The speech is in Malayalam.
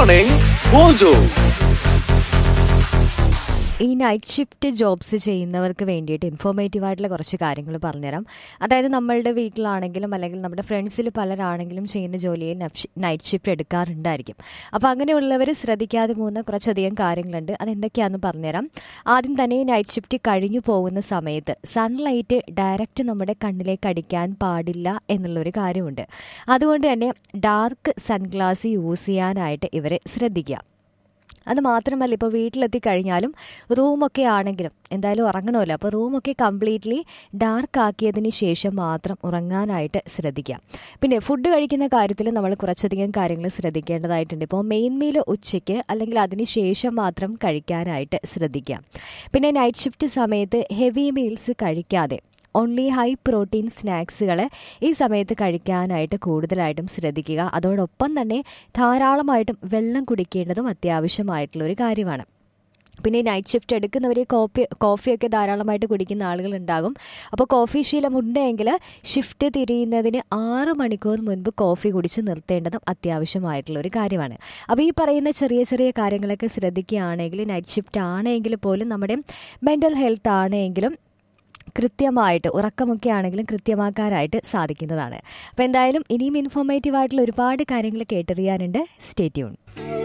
Morning Mojo. ഈ നൈറ്റ് ഷിഫ്റ്റ് ജോബ്സ് ചെയ്യുന്നവർക്ക് വേണ്ടിയിട്ട് ഇൻഫോർമേറ്റീവ് ആയിട്ടുള്ള കുറച്ച് കാര്യങ്ങൾ പറഞ്ഞുതരാം അതായത് നമ്മളുടെ വീട്ടിലാണെങ്കിലും അല്ലെങ്കിൽ നമ്മുടെ ഫ്രണ്ട്സിൽ പലരാണെങ്കിലും ചെയ്യുന്ന ജോലിയിൽ നൈറ്റ് ഷിഫ്റ്റ് എടുക്കാറുണ്ടായിരിക്കും അപ്പോൾ അങ്ങനെയുള്ളവർ ശ്രദ്ധിക്കാതെ പോകുന്ന കുറച്ചധികം കാര്യങ്ങളുണ്ട് അതെന്തൊക്കെയാണെന്ന് പറഞ്ഞുതരാം ആദ്യം തന്നെ ഈ നൈറ്റ് ഷിഫ്റ്റ് കഴിഞ്ഞു പോകുന്ന സമയത്ത് സൺലൈറ്റ് ഡയറക്റ്റ് നമ്മുടെ കണ്ണിലേക്ക് അടിക്കാൻ പാടില്ല എന്നുള്ളൊരു കാര്യമുണ്ട് അതുകൊണ്ട് തന്നെ ഡാർക്ക് സൺഗ്ലാസ് യൂസ് ചെയ്യാനായിട്ട് ഇവരെ ശ്രദ്ധിക്കുക അത് മാത്രമല്ല ഇപ്പോൾ വീട്ടിലെത്തി കഴിഞ്ഞാലും റൂമൊക്കെ ആണെങ്കിലും എന്തായാലും ഉറങ്ങണമല്ലോ അപ്പോൾ റൂമൊക്കെ കംപ്ലീറ്റ്ലി ഡാർക്ക് ആക്കിയതിന് ശേഷം മാത്രം ഉറങ്ങാനായിട്ട് ശ്രദ്ധിക്കുക പിന്നെ ഫുഡ് കഴിക്കുന്ന കാര്യത്തിൽ നമ്മൾ കുറച്ചധികം കാര്യങ്ങൾ ശ്രദ്ധിക്കേണ്ടതായിട്ടുണ്ട് ഇപ്പോൾ മെയിൻ മീൽ ഉച്ചയ്ക്ക് അല്ലെങ്കിൽ അതിന് ശേഷം മാത്രം കഴിക്കാനായിട്ട് ശ്രദ്ധിക്കുക പിന്നെ നൈറ്റ് ഷിഫ്റ്റ് സമയത്ത് ഹെവി മീൽസ് കഴിക്കാതെ ഓൺലി ഹൈ പ്രോട്ടീൻ സ്നാക്സുകൾ ഈ സമയത്ത് കഴിക്കാനായിട്ട് കൂടുതലായിട്ടും ശ്രദ്ധിക്കുക അതോടൊപ്പം തന്നെ ധാരാളമായിട്ടും വെള്ളം കുടിക്കേണ്ടതും അത്യാവശ്യമായിട്ടുള്ള ഒരു കാര്യമാണ് പിന്നെ നൈറ്റ് ഷിഫ്റ്റ് എടുക്കുന്നവർ കോഫി കോഫിയൊക്കെ ധാരാളമായിട്ട് കുടിക്കുന്ന ആളുകളുണ്ടാകും അപ്പോൾ കോഫി ശീലം ഉണ്ടെങ്കിൽ ഷിഫ്റ്റ് തിരിയുന്നതിന് ആറ് മണിക്കൂർ മുൻപ് കോഫി കുടിച്ച് നിർത്തേണ്ടതും അത്യാവശ്യമായിട്ടുള്ള ഒരു കാര്യമാണ് അപ്പോൾ ഈ പറയുന്ന ചെറിയ ചെറിയ കാര്യങ്ങളൊക്കെ ശ്രദ്ധിക്കുകയാണെങ്കിൽ നൈറ്റ് ഷിഫ്റ്റ് ആണെങ്കിൽ പോലും നമ്മുടെ മെൻ്റൽ ഹെൽത്ത് ആണെങ്കിലും കൃത്യമായിട്ട് ഉറക്കമൊക്കെ ആണെങ്കിലും കൃത്യമാക്കാനായിട്ട് സാധിക്കുന്നതാണ് അപ്പോൾ എന്തായാലും ഇനിയും ഇൻഫോർമേറ്റീവ് ആയിട്ടുള്ള ഒരുപാട് കാര്യങ്ങൾ കേട്ടറിയാനുണ്ട് സ്റ്റേ ട്യൂൺ